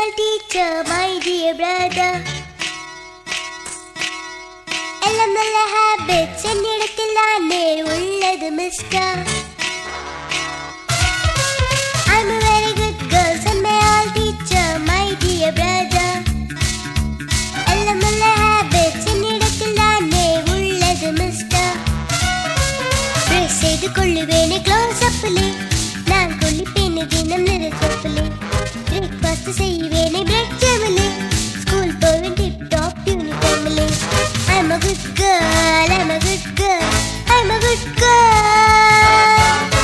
all teacher, my dear brother. எல்லாம் நல்ல habits என்னிடத்தில் தானே உள்ளது mister I'm a very good girl, and my all teacher, my dear brother. எல்லாம் நல்ல ஹேபிட்ஸ் என்னிடத்தில் தானே உள்ளது மிஸ்டர் ட்ரெஸ் செய்து கொள்ளுவேனே க்ளோஸ் அப்பிலே நான் குளிப்பேனே தினம் நிறத்தப்பிலே பிரேக்ஃபாஸ்ட் செய்வேனே பிரெட் ஜாமிலே ஸ்கூல் போவேன் டிப் டாப் யூனிஃபார்மிலே I'm a good girl, I'm a good girl, I'm a good girl.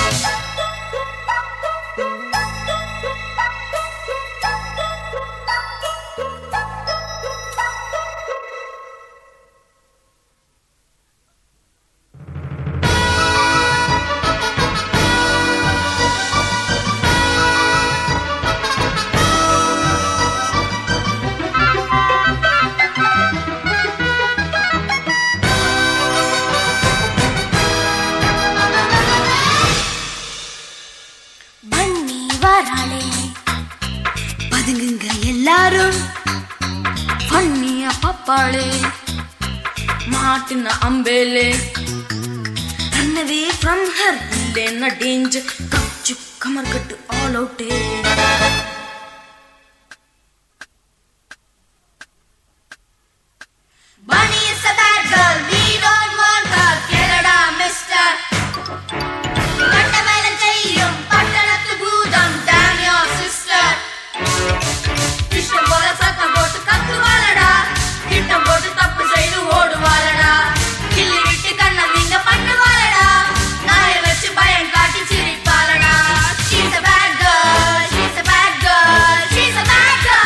பண்ணி வராளே பதுங்குங்க எல்லாரும் பண்ணிய பாப்பாளே மாட்டுன அம்பேலே run away from her இல்லைன்னா டேஞ்சர் கச்சு கமர் கட்டு ஆல் அவுட்டே Bunny is a bad girl, we don't want her. கேளடா mister. கண்ட வேலை செய்யும் பட்டணத்து பூதம் damn your sister. இஷ்டம் போல சத்தம் போட்டு கத்துவாளடா திட்டம் போட்டு தப்பு செய்து ஓடுவாளடா கிள்ளி விட்டு கண்ணம் நீங்க பண்ணுவாளடா நாயை வச்சு பயம் காட்டி சிரிப்பாளடா She's a bad girl, she's a bad girl, she's a bad girl.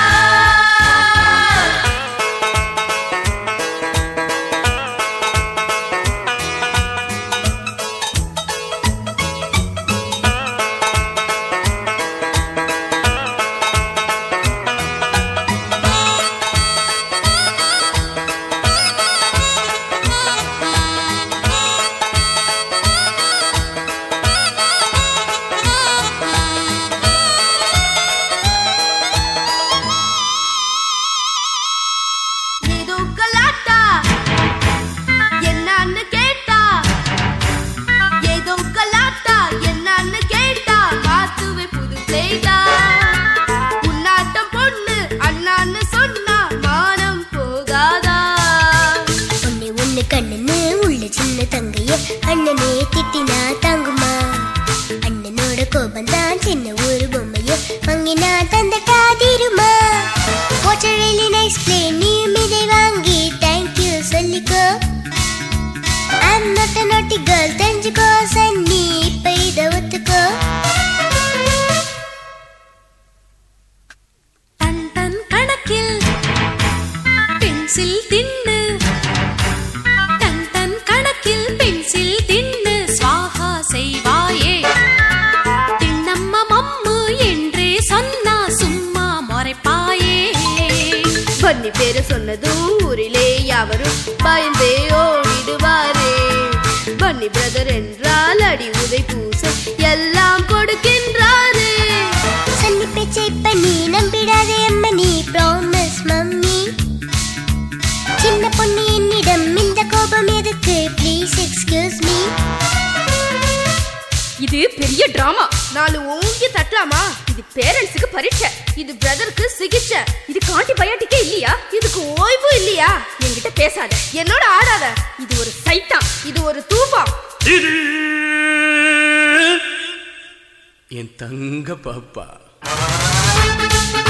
ஏதோ கலாட்டா என்னன்னு கேட்டா ஏதோ கலாட்டா என்னன்னு கேட்டா மாத்துவே புது பிளேட்டா உன்னாட்டம் பொண்ணு அண்ணான்னு சொன்னா மானம் போகாதா ஒண்ணு ஒண்ணு கண்ணுன்னு உள்ள சின்ன தங்கைய அண்ணனே திட்டினா தாங்குமா அண்ணனோட கோபம் தான் சின்ன ஒரு பொம்மைய வாங்கினா தந்தட்டாதிருமா Watch a really nice play நீயும் இதை வாங்கி தேங்க்யூ சொல்லிக்கோ I'm not a naughty girl தெரிஞ்சுக்கோ சன்னி இப்ப இத ஒத்துக்கோ டன் டன் கணக்கில் பென்சில் தின்னு டன் டன் கணக்கில் பென்சில் தின்னு சுவாகா செய்வாயே திண்ணம்மா மம்மு என்றே சொன்னா சும்மா முறைப்பாயே பண்ணி பேரு சொன்னதும் ஊரிலே யாவரும் பயந்தே ஓடிடுவாரே பன்னி பிரதர் என்றால் அடி உதை பூச எல்லாம் கொடுக்கின்றாரே சன்னி பேச்சை இப்ப நீ நம்பிடாதே அம்மா நீ ப்ராமிஸ் மம்மி சின்ன பொண்ணு என்னிடம் இந்த கோபம் எதுக்கு ப்ளீஸ் எக்ஸ்கியூஸ் மீ இது பெரிய டிராமா நாலு ஓங்கி தட்டலாமா இது பேரண்ட்ஸுக்கு பரீட்சை இது பிரதருக்கு சிகிச்சை இது காட்டி பயாட்டிக்கே இல்லையா இதுக்கு ஓய்வு இல்லையா என்கிட்ட பேசாத என்னோட ஆடாத இது ஒரு சைட்டான் இது ஒரு தூஃபான் இது என் தங்க பாப்பா